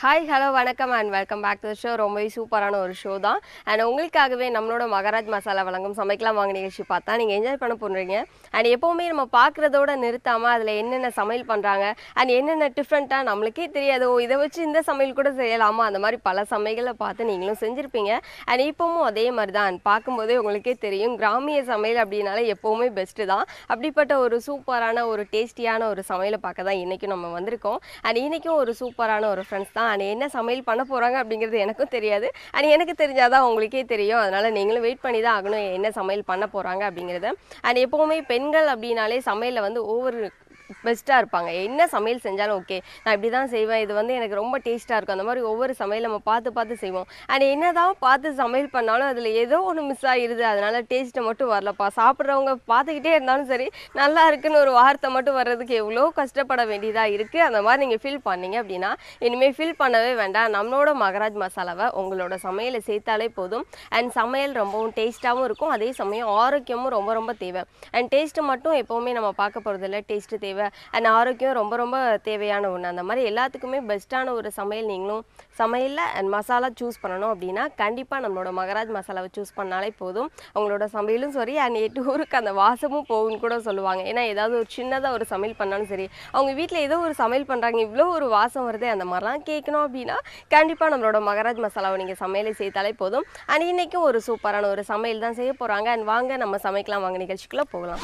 Hi hello வணக்கம் and welcome back to show ரொம்பவே சூப்பரான ஒரு ஷோ தான் அண்ட் உங்களுக்காகவே நம்மளோட மகாராஜ் மசாலா வழங்கும் சமைக்கலாம் வாங்க நிகழ்ச்சி பார்த்தா நீங்கள் என்ஜாய் பண்ண போடுறீங்க அண்ட் எப்போவுமே நம்ம பார்க்குறதோட நிறுத்தாமல் அதில் என்னென்ன சமையல் பண்ணுறாங்க அண்ட் என்னென்ன டிஃப்ரெண்ட்டாக நம்மளுக்கே தெரியாது ஓ இதை வச்சு இந்த சமையல் கூட செய்யலாமா அந்த மாதிரி பல சமையலை பார்த்து நீங்களும் செஞ்சுருப்பீங்க அண்ட் இப்போவும் அதே மாதிரி தான் பார்க்கும்போதே உங்களுக்கே தெரியும் கிராமிய சமையல் அப்படின்னாலே எப்போவுமே பெஸ்ட்டு தான் அப்படிப்பட்ட ஒரு சூப்பரான ஒரு டேஸ்டியான ஒரு சமையலை பார்க்க தான் இன்றைக்கும் நம்ம வந்திருக்கோம் அண்ட் இன்றைக்கும் ஒரு சூப்பரான ஒரு ஃப்ரெண்ட்ஸ் தான் அண்ட் என்ன சமையல் பண்ண போகிறாங்க அப்படிங்கிறது எனக்கும் தெரியாது அண்ட் எனக்கு தெரிஞ்சாதான் உங்களுக்கே தெரியும் அதனால் நீங்களும் வெயிட் பண்ணி தான் ஆகணும் என்ன சமையல் பண்ண போகிறாங்க அப்படிங்கிறத அண்ட் எப்போவுமே பெண்கள் அப்படின்னாலே சமையலில் வந்து ஒவ்வொரு பெஸ்ட்டாக இருப்பாங்க என்ன சமையல் செஞ்சாலும் ஓகே நான் இப்படி தான் செய்வேன் இது வந்து எனக்கு ரொம்ப டேஸ்ட்டாக இருக்கும் அந்த மாதிரி ஒவ்வொரு சமையல் நம்ம பார்த்து பார்த்து செய்வோம் அண்ட் என்னதான் பார்த்து சமையல் பண்ணாலும் அதில் ஏதோ ஒன்று மிஸ் ஆகிடுது அதனால டேஸ்ட்டை மட்டும் வரலப்பா சாப்பிட்றவங்க பார்த்துக்கிட்டே இருந்தாலும் சரி நல்லா இருக்குன்னு ஒரு வார்த்தை மட்டும் வர்றதுக்கு எவ்வளோ கஷ்டப்பட வேண்டியதாக இருக்குது அந்த மாதிரி நீங்கள் ஃபீல் பண்ணீங்க அப்படின்னா இனிமேல் ஃபீல் பண்ணவே வேண்டாம் நம்மளோட மகராஜ் மசாலாவை உங்களோட சமையலை சேர்த்தாலே போதும் அண்ட் சமையல் ரொம்பவும் டேஸ்ட்டாகவும் இருக்கும் அதே சமயம் ஆரோக்கியமும் ரொம்ப ரொம்ப தேவை அண்ட் டேஸ்ட்டு மட்டும் எப்போவுமே நம்ம பார்க்க போகிறதில்ல டேஸ்ட்டு தேவை அண்ட் ஆரோக்கியம் ரொம்ப ரொம்ப தேவையான ஒன்று அந்த மாதிரி எல்லாத்துக்குமே பெஸ்ட்டான ஒரு சமையல் நீங்களும் சமையலில் அண்ட் மசாலா சூஸ் பண்ணணும் அப்படின்னா கண்டிப்பாக நம்மளோட மகராஜ் மசாலாவை சூஸ் பண்ணாலே போதும் அவங்களோட சமையலும் சரி அண்ட் எட்டு ஊருக்கு அந்த வாசமும் போகும்னு கூட சொல்லுவாங்க ஏன்னா ஏதாவது ஒரு சின்னதாக ஒரு சமையல் பண்ணாலும் சரி அவங்க வீட்டில் ஏதோ ஒரு சமையல் பண்ணுறாங்க இவ்வளோ ஒரு வாசம் வருது அந்த மாதிரிலாம் கேட்கணும் அப்படின்னா கண்டிப்பாக நம்மளோட மகராஜ் மசாலாவை நீங்கள் சமையலை சேர்த்தாலே போதும் அண்ட் இன்றைக்கும் ஒரு சூப்பரான ஒரு சமையல் தான் செய்ய போகிறாங்க அண்ட் வாங்க நம்ம சமைக்கலாம் வாங்க நிகழ்ச்சிக்குள்ளே போகலாம்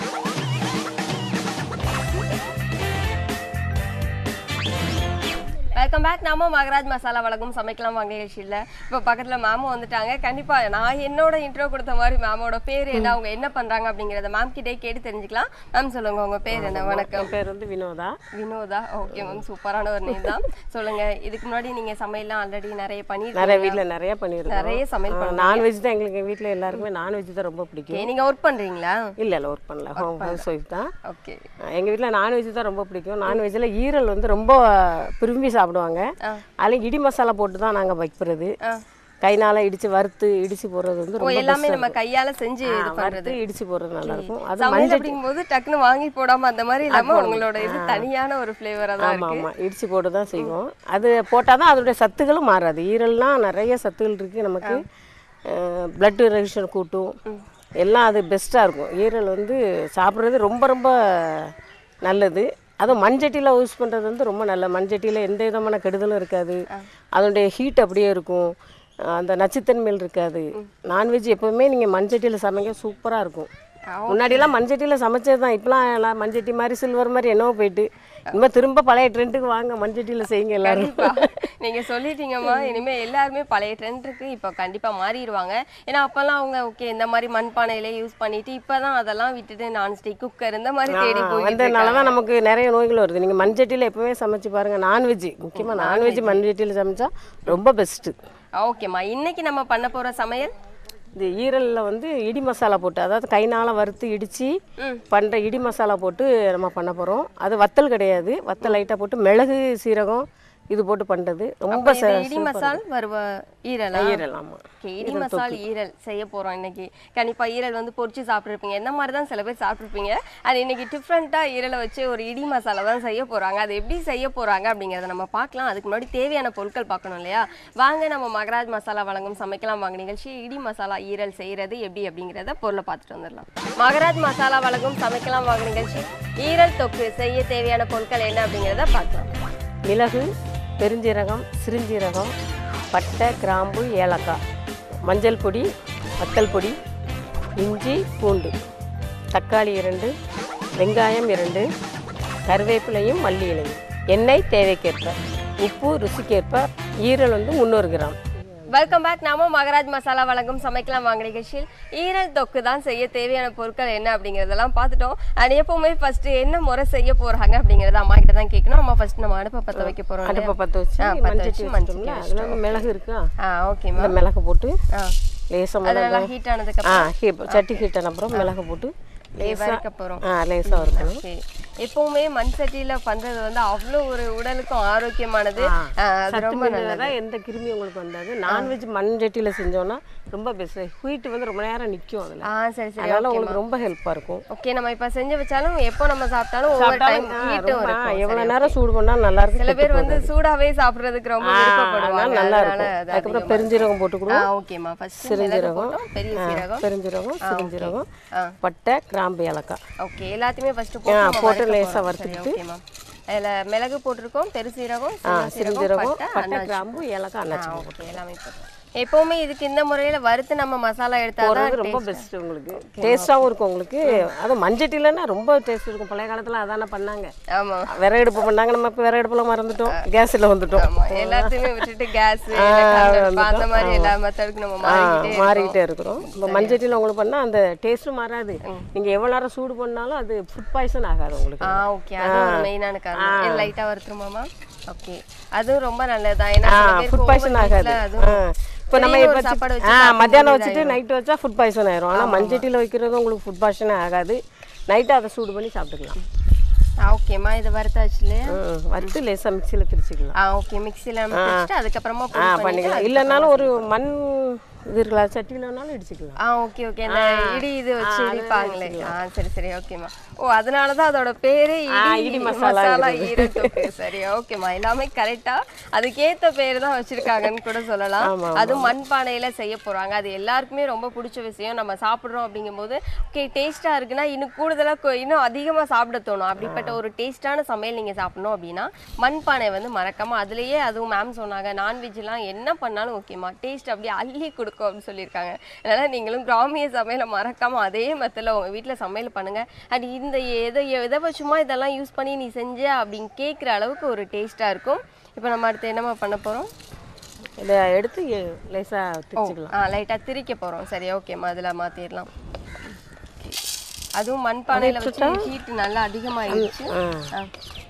வெல்கம் பேக் நாம மகராஜ் மசாலா வழங்கும் சமைக்கலாம் வாங்க நிகழ்ச்சியில் இப்போ பக்கத்தில் மேமும் வந்துட்டாங்க கண்டிப்பாக நான் என்னோட இன்ட்ரோ கொடுத்த மாதிரி மேமோட பேர் என்ன அவங்க என்ன பண்ணுறாங்க அப்படிங்கிறத மேம் கிட்டே கேட்டு தெரிஞ்சுக்கலாம் மேம் சொல்லுங்க உங்க பேர் என்ன வணக்கம் என் பேர் வந்து வினோதா வினோதா ஓகே மேம் சூப்பரான ஒரு நேம் தான் சொல்லுங்க இதுக்கு முன்னாடி நீங்க சமையல்லாம் ஆல்ரெடி நிறைய பண்ணி நிறைய வீட்டில் நிறைய பண்ணியிருக்கோம் நிறைய சமையல் பண்ணுங்க நான்வெஜ் தான் எங்களுக்கு வீட்டில் எல்லாருக்குமே நான்வெஜ் தான் ரொம்ப பிடிக்கும் நீங்க ஒர்க் பண்றீங்களா இல்லை இல்லை ஒர்க் பண்ணல ஹோம் ஹவுஸ் ஒய்ஃப் தான் ஓகே எங்கள் வீட்டில் நான்வெஜ் தான் ரொம்ப பிடிக்கும் நான்வெஜ்ஜில் ஈரல் வந்து ரொம்ப விரும்பி சாப்பிடுவாங்க ஆ. அதில் இடி மசாலா போட்டு தான் நாங்கள் வைக்கிறது ஆ. கைனால இடிச்சு வறுத்து இடிச்சு போடுறது வந்து ஓ ரொம்ப எல்லாமே நம்ம கையால செஞ்சு இது பண்றது வறுத்து இடிச்சு போடுறது நல்லா இருக்கும் அது சமையல் மஞ்சள் அப்படிங்கும்போது டக்குன்னு வாங்கி போடாம அந்த மாதிரி இல்லாம உங்களோட இது தனியான ஒரு ஃப்ளேவரா தான் ஆமாம் இருக்கு ஆமாம் இடிச்சு போட்டு தான் செய்வோம் அது போட்டால் தான் அதோடைய சத்துகளும் மாறாது ஈரல்னால் நிறைய சத்துகள் இருக்குது நமக்கு பிளட் ரெகுலேஷன் கூட்டும் எல்லாம் அது பெஸ்ட்டாக இருக்கும் ஈரல் வந்து சாப்பிட்றது ரொம்ப ரொம்ப நல்லது அதுவும் மண்சட்டியில் யூஸ் பண்ணுறது வந்து ரொம்ப நல்ல மண்சட்டியில் எந்த விதமான கெடுதலும் இருக்காது அதனுடைய ஹீட் அப்படியே இருக்கும் அஹ் அந்த நச்சுத்தன்மையில் இருக்காது நான்வெஜ் எப்போவுமே நீங்கள் மண்சட்டியில் சமைக்க சூப்பராக இருக்கும் முன்னாடியெல்லாம் மண்சட்டியில் சமைச்சது தான் இப்போலாம் எல்லாம் மண்சட்டி மாதிரி சில்வர் மாதிரி என்னவோ போயிட்டு இனிமேல் திரும்ப பழைய ட்ரெண்டுக்கு வாங்க மண்சட்டியில் செய்யுங்க எல்லாரும் கண்டிப்பா நீங்க சொல்லிட்டீங்கம்மா இனிமே எல்லாருமே பழைய ட்ரெண்ட் இருக்கு இப்போ கண்டிப்பா மாறிடுவாங்க ஏன்னா அப்பெல்லாம் அவங்க ஓகே இந்த மாதிரி மண்பானையில யூஸ் பண்ணிட்டு இப்பதான் அதெல்லாம் விட்டுட்டு நான்ஸ்டிக் குக்கர் இந்த மாதிரி தேடி போய் வந்ததுனால தான் நமக்கு நிறைய நோய்கள் வருது நீங்கள் மண்சட்டியில் எப்பவுமே சமைச்சு பாருங்கள் நான்வெஜ் முக்கியமாக நான்வெஜ் மண்சட்டியில் சமைச்சா ரொம்ப பெஸ்ட்டு ஓகேம்மா இன்னைக்கு நம்ம பண்ண போற சமையல் இந்த ஈரலில் வந்து இடி மசாலா போட்டு அதாவது கைனால் வறுத்து இடித்து பண்ணுற இடி மசாலா போட்டு நம்ம பண்ண போகிறோம் அது வத்தல் கிடையாது வத்தல் லைட்டாக போட்டு மிளகு சீரகம் இது போட்டு பண்ணுறது ரொம்ப இது இடி மசால் வருவ ஈரலா ஈரல் ஆமாம் ஓகே இடி மசால் ஈரல் செய்ய போறோம் இன்னைக்கு கண்டிப்பா ஈரல் வந்து பொரிச்சு சாப்பிட்ருப்பீங்க இந்த மாதிரி தான் சில பேர் சாப்பிட்ருப்பீங்க அது இன்னைக்கு டிஃப்ரெண்ட்டா ஈரலை வச்சு ஒரு இடி மசாலா தான் செய்ய போறாங்க அது எப்படி செய்ய போறாங்க அப்படிங்கறத நம்ம பார்க்கலாம் அதுக்கு முன்னாடி தேவையான பொருட்கள் பார்க்கணும் இல்லையா வாங்க நம்ம மகராஜ் மசாலா வழங்கும் சமைக்கலாம் வாங்க நிகழ்ச்சி இடி மசாலா ஈரல் செய்யறது எப்படி அப்படிங்கிறத பொருளை பார்த்துட்டு வந்துடலாம் மகராஜ் மசாலா வழங்கும் சமைக்கலாம் வாங்க நிகழ்ச்சி ஈரல் தொக்கு செய்ய தேவையான பொருட்கள் என்ன அப்படிங்கிறத பார்க்கலாம் மிளகு பெருஞ்சீரகம் சிறுஞ்சீரகம் பட்டை கிராம்பு ஏலக்காய் மஞ்சள் பொடி வத்தல் பொடி இஞ்சி பூண்டு தக்காளி இரண்டு வெங்காயம் இரண்டு கருவேப்பிலையும் மல்லி இலையும் எண்ணெய் தேவைக்கேற்ப உப்பு ருசிக்கேற்ப ஈரல் வந்து முந்நூறு கிராம் வெல்கம் பேக் நாம மகராஜ் மசாலா வழங்கும் சமைக்கலாம் வாங்க நிகழ்ச்சியில் ஈரல் தொக்கு தான் செய்ய தேவையான பொருட்கள் என்ன அப்படிங்கறதெல்லாம் பார்த்துட்டோம் அண்ட் எப்பவுமே ஃபர்ஸ்ட் என்ன முறை செய்ய போறாங்க அப்படிங்கறத அம்மா கிட்ட தான் கேட்கணும் அம்மா ஃபர்ஸ்ட் நம்ம அடுப்பை பத்த வைக்க போறோம் இல்லையா? அடுப்பை பற்ற வச்சு ஆ, பத்த மஞ்சள் வச்சு வச்சு மஞ்சள் வச்சிட்டோம்ல அதில் வந்து மிளகு இருக்கா ஆ ஓகேம்மா இந்த மிளகு போட்டு ஆ லேசாக அது மிளகு நல்லா ஹீட் ஆனதுக்கு ஆ ஹீப் சட்டி ஹீட்டான அப்புறம் மிளகு போட்டு அப்புறம் வறுக்க போறோம் ஆ லேசாக இருக்கணும் சரி எப்பவுமே மண் சட்டியில பண்றது வந்து அவ்வளோ ஒரு உடலுக்கும் ஆரோக்கியமானது ஆஹ் அது ரொம்ப நல்லது தான் எந்த கிருமி உங்களுக்கு வந்தாது நான்வெஜ் மண் சட்டியில் செஞ்சோன்னா ரொம்ப பெஸ்ட் ஹீட் வந்து ரொம்ப நேரம் நிற்கும் அதில் ஆ சரி சரி அதனால உங்களுக்கு ரொம்ப ஹெல்ப்பாக இருக்கும் ஓகே நம்ம இப்ப செஞ்சு வச்சாலும் எப்போ நம்ம சாப்பிட்டாலும் ஒவ்வொரு டைம் ஹீட்டும் இருக்கும் எவ்வளோ நேரம் சூடு பண்ணால் நல்லா இருக்கும் சில பேர் வந்து சூடாவே சாப்பிடுறதுக்கு ரொம்ப விருப்பப்படுவாங்க அதனால நல்லா அதனால இருக்கும் அது அதுக்கப்புறம் பெருஞ்சீரகம் ஆ போட்டுக்கிடுவோம் ஓகேம்மா ஃபர்ஸ்ட் மிளகு சிறுஞ்சீரகம் போட்டோம் பெரிய சீரகம் பெருஞ்சீரகம் சிறுஞ்சீரகம் ஆ. பட்டை கிராம்பு ஏலக்காய் ஓகே எல்லாத்தையுமே ஃபர்ஸ்ட் ஆ, போட்டு நம்ம போட்டு வதக்க லேசா போறோம். வறுத்துக்கிட்டு. சரி ஓகேம்மா அதில் மிளகு போட்டிருக்கோம் பெருசீரகம் ஆ சின்ன சீரகம் சிறுஞ்சீரகம் பட்டை பட்டை அன்னாச்சி கிராம்பு ஏலக்காய் ஆ அன்னாச்சி ஓகே எல்லாமே போட்டோம் எப்பவுமே இதுக்கு இந்த முறையில வறுத்து நம்ம மசாலா எடுத்தா தான் போடுறது ரொம்ப பெஸ்ட் உங்களுக்கு டேஸ்ட்டாகவும் இருக்கும் உங்களுக்கு அதுவும் மஞ்சட்டிலன்னா ரொம்ப டேஸ்ட் இருக்கும் பழைய காலத்தில் அதானே பண்ணாங்க ஆமா விறகு அடுப்பு பண்ணாங்க நம்ம இப்போ விறகு அடுப்புல மறந்துட்டோம் கேஸில் வந்துட்டோம் ஆமா எல்லாத்தையுமே விட்டுட்டு கேஸ் அந்த மாதிரி எல்லா மெத்தடுக்கு நம்ம ஆ, மாறிக்கிட்டே மாறிக்கிட்டே இருக்கிறோம் இப்போ மஞ்சட்டியில் உங்களுக்கு பண்ணால் அந்த டேஸ்ட்டும் மாறாது நீங்கள் எவ்வளோ நேரம் சூடு பண்ணாலும் அது ஃபுட் பாய்சன் ஆகாது உங்களுக்கு ஆ ஓகே அது ஒரு மெயினான காரணம் இது லைட்டா வறுத்துருமாமா ஓகே அதுவும் ரொம்ப நல்லதுதான் ஏன்னா சில பேருக்கு ஃபுட் பாய்சன் over ஆகாது heatல அதுவும் இப்போ நம்ம திடீர்னு இப்போ ஒரு சாப்பாடு வச்சு ஆ சாப்பிடும்போது மத்தியானம் வச்சுட்டு நைட்டு வச்சா ஃபுட் பாய்சன் ஆயிரும் ஆனால் மஞ்சட்டியில் வைக்கிறது உங்களுக்கு ஃபுட் பாய்சனே ஆகாது நைட்டு அதை சூடு பண்ணி சாப்பிட்டுக்கலாம் ஆ ஓகேம்மா இது வறுத்தாச்சு இல்லையா ம், வறுத்து லேசாக மிக்சியில் திரிச்சிக்கலாம் ஆ ஓகே மிக்ஸில நம்ம பிடிச்சிட்டு அதுக்கப்புறமா ஆ பொடி பண்ணிட்டு பண்ணிக்கலாம் இல்லைனாலும் ஒரு மண் இது இருக்கலாம் சட்டியில் வேணாலும் இடிச்சுக்கலாம் ஆ ஓகே ஓகே இந்த இடி இது வச்சு இடிப்பாங்களே ஆ சரி சரி ஓகேம்மா ஓ அதனால தான் அதோட பேரு இடி இடி மசாலா மசாலா ஈரத்தொக்கு சரி ஓகேம்மா எல்லாமே கரெக்டா அதுக்கேத்த பேர் தான் வச்சிருக்காங்கன்னு கூட சொல்லலாம் அது மண்பானையில செய்ய போறாங்க அது எல்லாருக்குமே ரொம்ப பிடிச்ச விஷயம் நம்ம சாப்பிடுறோம் அப்படிங்கும்போது ஓகே டேஸ்டா இருக்குன்னா இன்னும் கூடுதலா கொ- இன்னும் அதிகமா சாப்பிட தோணும் அப்படிப்பட்ட ஒரு டேஸ்டான சமையல் நீங்க சாப்பிடணும் அப்படின்னா மண்பானை வந்து மறக்காம அதுலயே அதுவும் மேம் சொன்னாங்க நான்வெஜ்லாம் என்ன பண்ணாலும் ஓகேம்மா டேஸ்ட் அப்படியே அள்ளி கொடுக்கும் அப்படின்னு சொல்லியிருக்காங்க அதனால நீங்களும் கிராமிய சமையலை மறக்காம அதே மெத்தடில் உங்க வீட்ல சமையல் பண்ணுங்க அண்ட் இந்த எதை எதை வச்சுமா இதெல்லாம் யூஸ் பண்ணி நீ செஞ்ச அப்படின்னு கேட்குற அளவுக்கு ஒரு டேஸ்டா இருக்கும் இப்போ நம்ம அடுத்து என்னம்மா பண்ண போறோம் இதை எடுத்து லேசாக திரிச்சிக்கலாம் ஆ லைட்டா திரிக்க போறோம் சரி ஓகேம்மா அதுல மாத்திரலாம் அதுவும் மண்பானையில வச்சு ஹீட் நல்லா அதிகமாயிடுச்சு ஆ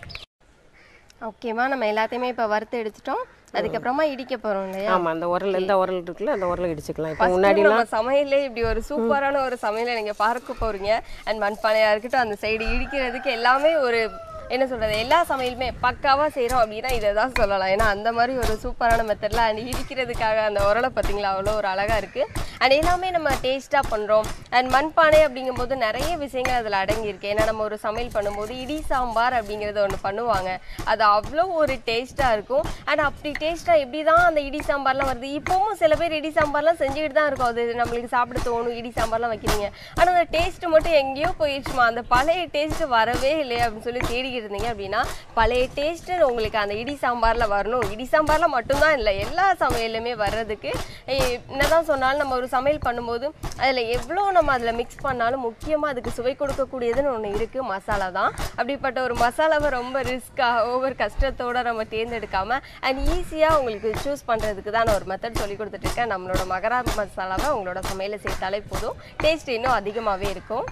ஓகேம்மா நம்ம எல்லாத்தையுமே இப்போ வறுத்து எடுத்துட்டோம் அதுக்கப்புறமா இடிக்க போறோம் இல்லையா ஆமாம் அந்த உரல் எந்த உரல் இருக்குல்ல அந்த உரல் இடிச்சுக்கலாம் இப்போ First முன்னாடி நம்ம சமையல்லே இப்படி ஒரு சூப்பரான ஒரு சமையலை நீங்க பார்க்க போறீங்க அண்ட் மண்பானையா இருக்கட்டும் அந்த சைடு இடிக்கிறதுக்கு எல்லாமே ஒரு என்ன சொல்றது எல்லா சமையலுமே பக்காவா செய்றோம் அப்படின்னா இதை தான் சொல்லலாம் ஏன்னா அந்த மாதிரி ஒரு சூப்பரான மெத்தட்ல அண்ட் இடிக்கிறதுக்காக அந்த உரலை பார்த்தீங்களா அவ்வளோ ஒரு அழகா இருக்கு அண்ட் எல்லாமே நம்ம டேஸ்டா பண்றோம் அண்ட் மண்பானை அப்படிங்கும்போது நிறைய விஷயங்கள் அதுல அடங்கி இருக்கு ஏன்னா நம்ம ஒரு சமையல் பண்ணும்போது இடி சாம்பார் அப்படிங்கறத ஒன்று பண்ணுவாங்க அது அவ்வளோ ஒரு டேஸ்டா இருக்கும் அண்ட் அப்படி டேஸ்டா எப்படி தான் அந்த இடி சாம்பார்லாம் வருது இப்பவும் சில பேர் இடி சாம்பார்லாம் செஞ்சுக்கிட்டு தான் இருக்கும் அது நம்மளுக்கு சாப்பிட தோணும் இடி சாம்பார்லாம் வைக்கிறீங்க ஆனா அந்த டேஸ்ட் மட்டும் எங்கேயோ போயிடுச்சுமா அந்த பழைய டேஸ்ட் வரவே இல்லையே அப்படின்னு சொல்லி தேடிக்கிட்டு இருந்தீங்க அப்படின்னா பழைய டேஸ்ட் உங்களுக்கு அந்த இடி சாம்பார்ல வரணும் இடி சாம்பார்ல மட்டும்தான் இல்லை எல்லா சமையலுமே வர்றதுக்கு ஏய், என்னதான் சொன்னாலும் நம்ம ஒரு சமையல் பண்ணும்போது அதுல எவ்வளோ நம்ம அதுல மிக்ஸ் பண்ணாலும் முக்கியமா அதுக்கு சுவை கொடுக்கக்கூடியதுன்னு ஒண்ணு இருக்கு மசாலா தான் அப்படிப்பட்ட ஒரு மசாலாவை ரொம்ப ரிஸ்க்காக ஓவர் கஷ்டத்தோட நம்ம தேர்ந்தெடுக்காம அண்ட் ஈஸியா உங்களுக்கு சூஸ் பண்றதுக்கு தான் நான் ஒரு மெத்தட் சொல்லி கொடுத்துட்டு இருக்கேன் நம்மளோட மகரா மசாலாவை உங்களோட சமையல சேர்த்தாலே போதும் டேஸ்ட் இன்னும் அதிகமாவே இருக்கும்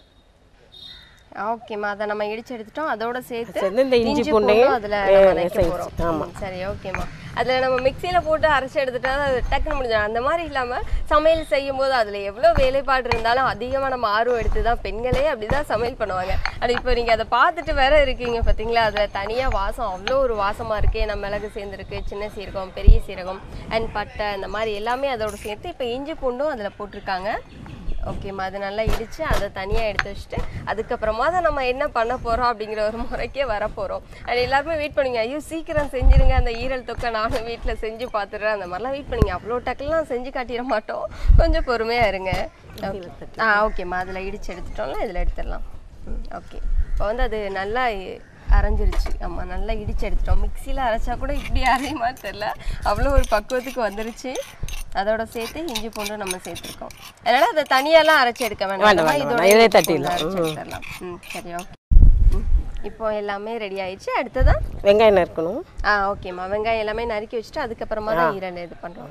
ஓகேம்மா அதை நம்ம இடிச்சு எடுத்துட்டோம் அதோட சேர்த்து சேர்ந்து இந்த இஞ்சி இஞ்சி பூண்டையும் பூண்டும் அதுல நம்ம அஹ், நைக்க சேர்த்து, போறோம் ஆமா. ம், சரி ஓகேம்மா அதுல நம்ம மிக்சியில போட்டு அரைச்சு எடுத்துட்டா அது டக்குன்னு முடிஞ்சிடும் அந்த மாதிரி இல்லாம சமையல் செய்யும் போது அதுல எவ்வளவு வேலைப்பாடு இருந்தாலும் அதிகமா நம்ம ஆர்வம் எடுத்து தான் பெண்களே அப்படிதான் சமையல் பண்ணுவாங்க அது இப்போ நீங்க அதை பார்த்துட்டு வேற இருக்கீங்க பாத்தீங்களா அதுல தனியா வாசம் அவ்வளோ ஒரு வாசமா இருக்கு நம்ம மிளகு சேர்ந்துருக்கு சின்ன சீரகம் பெரிய சீரகம் அண்ட் பட்டை அந்த மாதிரி எல்லாமே அதோட சேர்த்து இப்போ இஞ்சி பூண்டும் அதுல போட்டிருக்காங்க ஓகேம்மா அது நல்லா இடித்து அதை தனியாக எடுத்து வச்சுட்டு அதுக்கப்புறமா தான் நம்ம என்ன பண்ண போகிறோம் அப்படிங்கிற ஒரு முறைக்கே வர போகிறோம் அது எல்லாருமே வெயிட் பண்ணுங்க ஐயோ சீக்கிரம் செஞ்சிருங்க அந்த ஈரல் தொக்கை நானும் வீட்டில் செஞ்சு பார்த்துடுறேன் அந்த மாதிரிலாம் வெயிட் பண்ணுங்க அவ்வளோ டக்குலாம் செஞ்சு காட்டிட மாட்டோம் கொஞ்சம் பொறுமையாக இருங்க Okay. ஆ ஓகேம்மா அதில் இடிச்சு எடுத்துட்டோம்ல இதில் எடுத்துடலாம் ஓகே இப்போ வந்து அது நல்லா இ- அரைஞ்சிருச்சு ஆமாம் நல்லா இடிச்சு எடுத்துட்டோம் மிக்சியில் அரைச்சா கூட இப்படி அரையுமா தெரில அவ்வளோ ஒரு பக்குவத்துக்கு வந்துருச்சு அதோட சேர்த்து இஞ்சி பூண்டும் நம்ம சேர்த்துருக்கோம் அதனால அதை தனியாலாம் அரைச்சு எடுக்க வேண்டாம் வேண்டாம், நம்ம வேண்டாம், இதோட இதே இஞ்சி தட்டிடலாம். பூண்டு அரைச்சு எடுத்துடலாம் ம் சரி ஓகே ம் இப்போ எல்லாமே ரெடி ஆயிடுச்சு அடுத்ததான் வெங்காயம் நறுக்கணும் ஆ ஓகேம்மா வெங்காயம் எல்லாமே நறுக்கி வச்சுட்டு அதுக்கப்புறமா தான் ஈரல் இது பண்ணுறோம்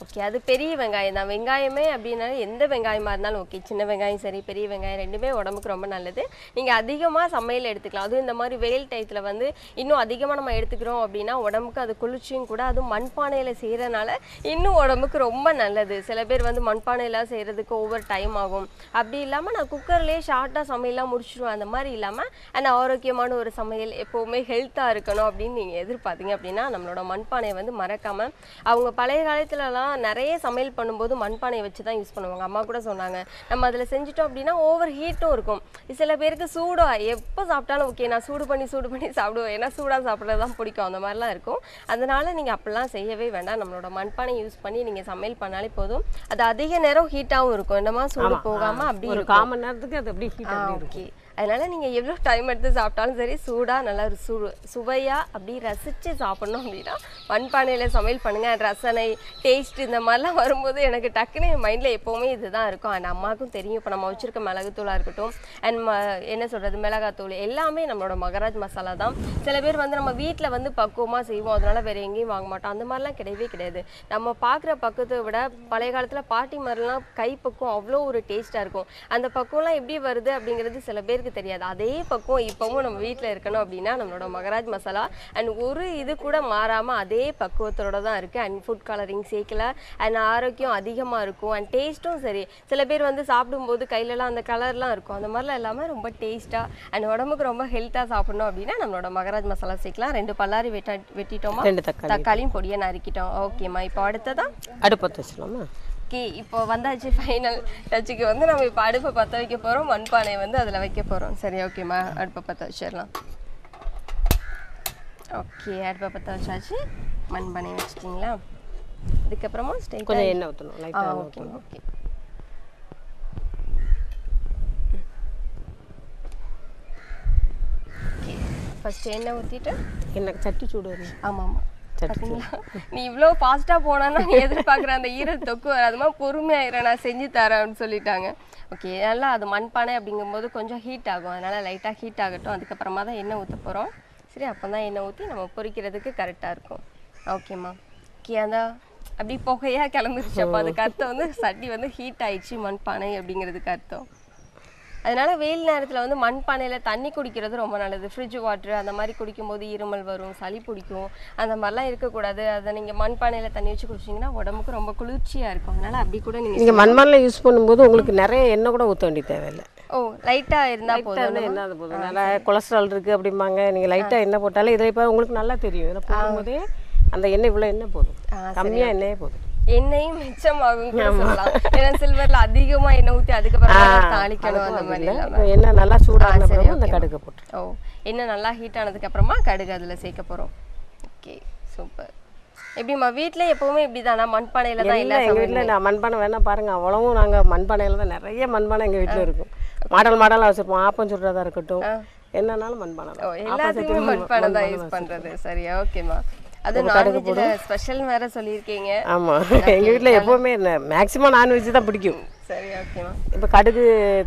ஓகே அது பெரிய வெங்காயம் தான் வெங்காயமே அப்படின்னா எந்த வெங்காயமாக இருந்தாலும் ஓகே சின்ன வெங்காயம் சரி பெரிய வெங்காயம் ரெண்டுமே உடம்புக்கு ரொம்ப நல்லது நீங்கள் அதிகமாக சமையல் எடுத்துக்கலாம் அதுவும் இந்த மாதிரி வெயில் டயத்தில் வந்து இன்னும் அதிகமாக நம்ம எடுத்துக்கிறோம் அப்படின்னா உடம்புக்கு அது குளிர்ச்சியும் கூட அதுவும் மண்பானையில் செய்கிறனால இன்னும் உடம்புக்கு ரொம்ப நல்லது சில பேர் வந்து மண்பானையில் செய்கிறதுக்கு ஓவர் டைம் ஆகும் அப்படி இல்லாமல் நான் குக்கர்லேயே ஷார்ட்டாக சமையல்லாம் முடிச்சிடுவேன் அந்த மாதிரி இல்லாமல் அந்த ஆரோக்கியமான ஒரு சமையல் எப்போவுமே ஹெல்த்தாக இருக்கணும் அப்படின்னு நீங்கள் எதிர்பார்த்தீங்க அப்படின்னா நம்மளோட மண்பானையை வந்து மறக்காமல் அவங்க பழைய காலத்துலலாம் நிறைய சமையல் பண்ணும்போது மண்பானையை வச்சு தான் யூஸ் பண்ணுவாங்க அம்மா கூட சொன்னாங்க நம்ம அதில் செஞ்சுட்டோம் அப்படின்னா ஓவர் ஹீட்டும் இருக்கும் சில பேருக்கு சூடா எப்போ சாப்பிட்டாலும் ஓகே நான் சூடு பண்ணி சூடு பண்ணி சாப்பிடுவேன் ஏன்னா சூடாக சாப்பிட்றது தான் பிடிக்கும் அந்த மாதிரிலாம் இருக்கும் அதனால நீங்கள் அப்படிலாம் செய்யவே வேண்டாம் நம்மளோட மண்பானை யூஸ் பண்ணி நீங்கள் சமையல் பண்ணாலே போதும் அது அதிக நேரம் ஹீட்டாகவும் இருக்கும் என்னமா சூடு போகாமல் அப்படி ஒரு இருக்கும் கால் மணி நேரத்துக்கு அது அப்படியே ஹீட் அப்படி இருக்கும் ஓகே அதனால நீங்க எவ்வளோ டைம் எடுத்து சாப்பிட்டாலும் சரி சூடா நல்லா ஒரு சு சுவையா அப்படி ரசிச்சு சாப்பிடணும் அப்படின்னா மண்பானையில சமையல் பண்ணுங்க ரசனை டேஸ்ட் இந்த மாதிரிலாம் வரும்போது எனக்கு டக்குன்னு என் மைண்ட்ல எப்பவுமே இதுதான் இருக்கும் அண்ட் அம்மாவுக்கும் தெரியும் இப்போ நம்ம வச்சிருக்க மிளகுத்தூளா இருக்கட்டும் அண்ட் என்ன சொல்றது மிளகாத்தூள் எல்லாமே நம்மளோட மகராஜ் மசாலா தான் சில பேர் வந்து நம்ம வீட்டில் வந்து பக்குவமா செய்வோம் அதனால வேற எங்கேயும் வாங்க மாட்டோம் அந்த மாதிரிலாம் கிடையவே கிடையாது நம்ம பார்க்குற பக்குவத்தை விட பழைய காலத்துல பாட்டி மாதிரிலாம் கை பக்குவம் அவ்வளோ ஒரு டேஸ்டா இருக்கும் அந்த பக்குவம்லாம் எப்படி வருது அப்படிங்கிறது சில பேருக்கு தெரியாது அதே பக்குவம் இப்போவும் நம்ம வீட்டில் இருக்கணும் அப்படின்னா நம்மளோட மகராஜ் மசாலா அண்ட் ஒரு இது கூட மாறாம அதே பக்குவத்தோட தான் இருக்கு அண்ட் ஃபுட் கலரிங் சேர்க்கல அண்ட் ஆரோக்கியம் அதிகமா இருக்கும் அண்ட் டேஸ்ட்டும் சரி சில பேர் வந்து சாப்பிடும்போது கையிலலாம் அந்த கலர்லாம் இருக்கும் அந்த மாதிரிலாம் இல்லாமல் ரொம்ப டேஸ்ட்டாக அண்ட் உடம்புக்கு ரொம்ப ஹெல்த்தாக சாப்பிடணும் அப்படின்னா நம்மளோட மகராஜ் மசாலா சேர்க்கலாம் ரெண்டு பல்லாரி வெட்ட வெட்டிட்டோமா ரெண்டு தக்காளி தக்காளியும் பொடியை நறுக்கிட்டோம் ஓகேம்மா இப்போ அடுத்ததா அடுப்பத்தை வச்சிடலாமா ஓகே இப்போ வந்தாச்சு ஃபைனல் டச்சுக்கு வந்து நம்ம இப்போ அடுப்பை பற்ற வைக்க போகிறோம் மண்பானையை வந்து அதில் வைக்க போகிறோம் சரி ஓகேம்மா அடுப்பை பற்ற வச்சிடலாம் ஓகே அடுப்பை பற்ற வச்சாச்சு மண்பானை வச்சுட்டிங்களா அதுக்கப்புறமா ஸ்டேட் கொஞ்சம் எண்ணெய் ஊற்றணும் ஆ லைட்டாக ஓகே ஓகே ஓகே ஃபஸ்ட்டு எண்ணெய் ஊற்றிட்டு எண்ணெய் சட்டி சூடு வரும் ஆமாம் ஆமாம் சட்டி பாத்தீங்களா நீ இவ்வளோ ஃபாஸ்ட்டாக போனான்னா நீ எதிர்பார்க்குற அந்த ஈரல் தொக்கு வராதுமா பொறுமையாயிரம் நான் செஞ்சு தரேன் அப்படின்னு சொல்லிட்டாங்க ஓகே நல்லா அது மண்பானை அப்படிங்கும்போது கொஞ்சம் ஹீட் ஆகும் அதனால் லைட்டாக ஹீட் ஆகட்டும் அதுக்கப்புறமா தான் எண்ணெய் ஊற்ற போகிறோம் சரி அப்போ தான் எண்ணெய் ஊற்றி நம்ம பொரிக்கிறதுக்கு கரெக்டாக இருக்கும் ஓகேம்மா ஓகே அதான் அப்படி புகையாக கிளம்பிருச்சு அப்போ அதுக்கு அர்த்தம் வந்து சட்டி வந்து ஹீட் ஆயிடுச்சு மண்பானை அப்படிங்கிறதுக்கு அர்த்தம் அதனால வெயில் நேரத்தில் வந்து மண்பானையில் தண்ணி குடிக்கிறது ரொம்ப நல்லது ஃப்ரிட்ஜ் வாட்டர் அந்த மாதிரி குடிக்கும்போது இருமல் வரும் சளி பிடிக்கும் அந்த மாதிரிலாம் இருக்கக்கூடாது அதை நீங்கள் மண்பானையில் தண்ணி வச்சு குடிச்சிங்கன்னா உடம்புக்கு ரொம்ப குளிர்ச்சியாக இருக்கும் அதனால அப்படி கூட நீங்கள் நீங்கள் மண்மண்ணில் யூஸ் பண்ணும்போது உங்களுக்கு நிறைய எண்ணெய் கூட ஊற்ற வேண்டிய தேவையில்லை ஓ லைட்டாக இருந்தால் போதும் லைட்டாக என்ன அது போதும் நல்லா கொலஸ்ட்ரால் இருக்குது அப்படிம்பாங்க நீங்கள் லைட்டாக எண்ணெய் போட்டாலே இதில் இப்போ உங்களுக்கு நல்லா தெரியும் இதில் போடும்போதே அந்த எண்ணெய் இவ்வளோ எண்ணெய் போதும் கம்மியாக எண்ணெயே போதும் எண்ணெயும் மிச்சமாகும் கூட சொல்லலாம் ஏன்னா சில்வர்ல அதிகமா எண்ணெய் ஊற்றி அதுக்கப்புறமா தான் தாளிக்கணும் அந்த மாதிரி இல்லை இல்லாம இப்போ எண்ணெய் நல்லா சூடான பிறகு அந்த கடுகை போட்டு ஓ எண்ணெய் நல்லா ஹீட் ஆனதுக்கு அப்புறமா கடுகு அதுல சேர்க்க போறோம் ஓகே சூப்பர் எப்படிம்மா வீட்ல எப்பவுமே இப்படிதானா மண்பானையில தான் இல்லை எல்லா எங்கள் வீட்டில் நான் மண்பானை வேணா பாருங்க அவ்வளவும் நாங்கள் மண்பானையில் தான் நிறைய மண்பானை எங்கள் வீட்டில் இருக்கும் மாடல் மாடலாக வச்சுருப்போம் ஆப்பம் சுடுறதா இருக்கட்டும் என்னன்னாலும் மண்பானை ஓ தான் எல்லாத்துக்குமே மண்பானை தான் யூஸ் பண்றது சரியா ஓகேம்மா அது நான்வெஜ்ல ஸ்பெஷல் வேற சொல்லியிருக்கீங்க ஆமாம் எங்கள் வீட்டில் எப்போவுமே மேக்ஸிமம் நான்வெஜ் தான் பிடிக்கும் சரி ஓகேம்மா இப்போ கடுகு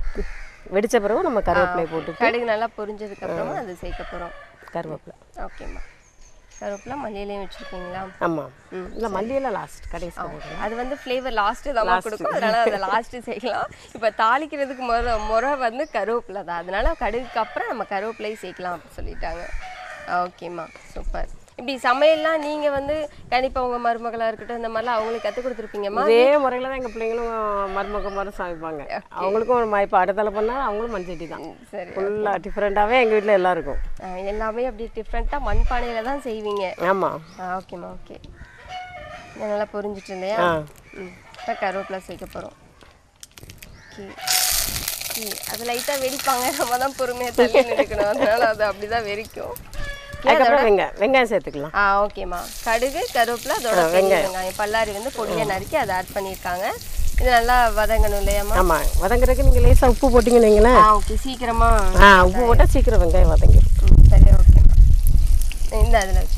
வெடிச்ச பிறகு நம்ம கருவேப்பிலை போட்டு கடுகு நல்லா பொரிஞ்சதுக்கு அப்புறமா அது சேர்க்க போறோம் கருவேப்பிலை ஓகேம்மா கருவேப்பிலை மல்லியிலையும் வச்சிருக்கீங்களா ஆமாம் இல்லை மல்லியெல்லாம் லாஸ்ட் கடைசி போடுறேன் அது வந்து ஃப்ளேவர் லாஸ்ட்டு தான் கொடுக்கும் அதனால அதை லாஸ்ட்டு சேர்க்கலாம் இப்போ தாளிக்கிறதுக்கு முறை முறை வந்து கருவேப்பிலை தான் அதனால கடுகுக்கு அப்புறம் நம்ம கருவேப்பிலையும் சேர்க்கலாம் அப்படின்னு சொல்லிட்டாங்க ஓகேம்மா சூப்பர் இப்படி சமையல்லாம் நீங்க வந்து கண்டிப்பா உங்க மருமகளா இருக்கட்டும் இந்த மாதிரிலாம் அவங்களுக்கு கற்றுக் கொடுத்துருப்பீங்கம்மா இதே முறையில் தான் எங்கள் பிள்ளைங்களும் மருமக மாதிரி சமைப்பாங்க அவங்களுக்கும் இப்போ அடுத்தால பண்ணால் அவங்களும் மண்சட்டி தான் சரி ஃபுல்லாக டிஃப்ரெண்ட்டாகவே எங்கள் வீட்டில் எல்லாம் இருக்கும் ஆ, எல்லாமே அப்படி டிஃப்ரெண்ட்டாக மண்பானையில தான் செய்வீங்க ஆமாம் ஆ ஓகேம்மா ஓகே இது நல்லா புரிஞ்சிட்டு இல்லையா ஆ ம் இப்போ கருவேப்பிலை சேர்க்க போகிறோம் ஓகே ஓகே அது லைட்டாக வெடிப்பாங்க நம்ம தான் பொறுமையாக தள்ளி நிற்கணும் அதனால அது அப்படி தான் வெடிக்கும் அதுக்கப்புறம் வெங்காயம் வெங்காயம் சேர்த்துக்கலாம் ஆ ஓகேம்மா கடுகு கருவேப்பிலை அதோட பெரிய வெங்காயம் பல்லாரி வந்து பொடியாக நறுக்கி அதை ஆட் பண்ணியிருக்காங்க இது நல்லா வதங்கணும் இல்லையாம்மா ஆமாம் வதங்குறதுக்கு நீங்கள் லேசாக உப்பு போட்டிங்கன்னு வைங்களேன் ஆ ஓகே சீக்கிரமா ஆ உப்பு போட்டால் சீக்கிரம் வெங்காயம் வதங்கிடும் ம், சரி ஓகேம்மா இந்த அதில் வச்சு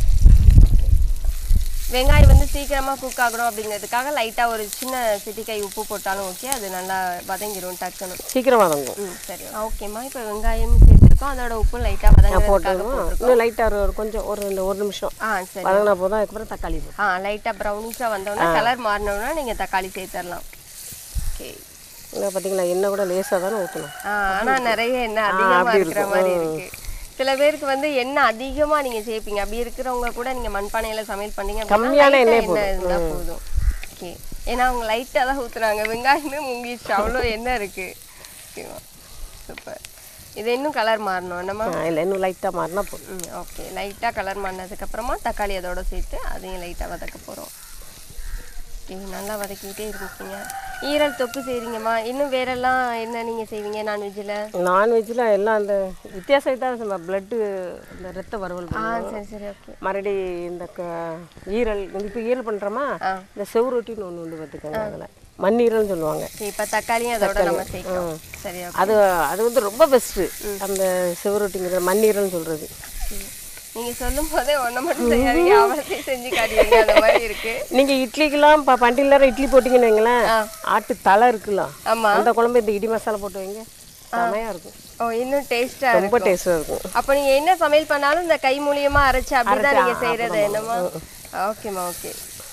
வெங்காயம் வந்து சீக்கிரமா குக் ஆகணும் அப்படிங்கிறதுக்காக லைட்டாக ஒரு சின்ன சிட்டிக்கை உப்பு போட்டாலும் ஓகே அது நல்லா வதங்கிரும் டக்குன்னு சீக்கிரம் வதங்கும் ம் சரி ஓகேம்மா இப்போ வெங்காயம் சேர்த்துருக்கோம் சேர்த்திருக்கோம் அதோட உப்பு லைட்டா வதங்குறதுக்காக போட்டுருவோம் இன்னும் லைட்டாக ஒரு கொஞ்சம் ஒரு ரெண்டு ஒரு நிமிஷம் ஆ சரி வதங்கினா போதும் அதுக்கப்புறம் தக்காளி போடும் ஆ லைட்டா ப்ரௌனிஷா வந்தோடனே கலர் மாறினோம்னா நீங்க தக்காளி சேர்த்துடலாம் ஓகே இல்லை பார்த்தீங்களா எண்ணெய் கூட லேசாக தானே ஊற்றணும் ஆனா நிறைய எண்ணெய் அதிகமா இருக்கிற மாதிரி இருக்கு சில பேருக்கு வந்து எண்ணெய் அதிகமா நீங்க சேர்ப்பீங்க அப்படி இருக்கிறவங்க கூட நீங்க மண்பானையில சமையல் பண்ணீங்க அப்படின்னா கம்மியான light ஆ எண்ணெய் எண்ணெய் இருந்தா போதும் ஓகே ஏன்னா அவங்க லைட்டா தான் ஊத்துறாங்க வெங்காயமே முங்கிடுச்சு அவ்வளோ எண்ணெய் இருக்கு ஓகேவா சூப்பர் இது இன்னும் கலர் மாறணும் என்னமா இல்லை இன்னும் லைட்டாக மாறினா போதும் ம் ஓகே லைட்டாக கலர் மாறினதுக்கு அப்புறமா தக்காளி அதோட சேர்த்து அதையும் லைட்டாக வதக்க போகிறோம் ஓகே நல்லா வதக்கிட்டே இருக்கீங்க ஈரல் தொக்கு செய்றீங்கம்மா இன்னும் வேறெல்லாம் என்ன நீங்கள் செய்வீங்க நான்வெஜ்ஜில் நான்வெஜ்ஜில் எல்லாம் அந்த வித்தியாசம் தான் பிளட்டு இந்த ரத்த வறுவல் ஆ பண்ணுவோம். சரி சரி ஓகே மறுபடி இந்த க ஈரல் இப்போ ஈரல் பண்ணுறோமா ஆ. இந்த செவ்ரொட்டின்னு ஒன்று உண்டு பார்த்துக்கோங்க அதில் மண்ணீரல்னு சொல்லுவாங்க சரி இப்போ தக்காளியும் அதோட நம்ம சேர்க்கிறோம் சரி ஓகே அது அது வந்து ரொம்ப பெஸ்ட்டு அந்த செவ்ரொட்டிங்கிறது மண்ணீரல்னு சொல்கிறது நீங்கள் சொல்லும் போதே ஒன்றை மட்டும் செய்யாதீங்க அவளத்தையும் செஞ்சு காட்டுவீங்க அந்த மாதிரி இருக்கு நீங்கள் இட்லிக்கெல்லாம் இப்போ பண்டிகை நேரம் இட்லி போட்டிங்கன்னு வைங்களேன் ஆட்டு தலை இருக்குல்ல ஆமா அந்த குழம்பு இந்த இடி மசாலா போட்டு வைங்க செமையாக இருக்கும் ஓ இன்னும் டேஸ்ட்டாக ரொம்ப டேஸ்ட்டாக இருக்கும் அப்போ நீங்க என்ன சமையல் பண்ணாலும் இந்த கை மூலியமா அரைச்சு அப்படிதான் நீங்க செய்யறது என்னமா ஓகேம்மா ஓகே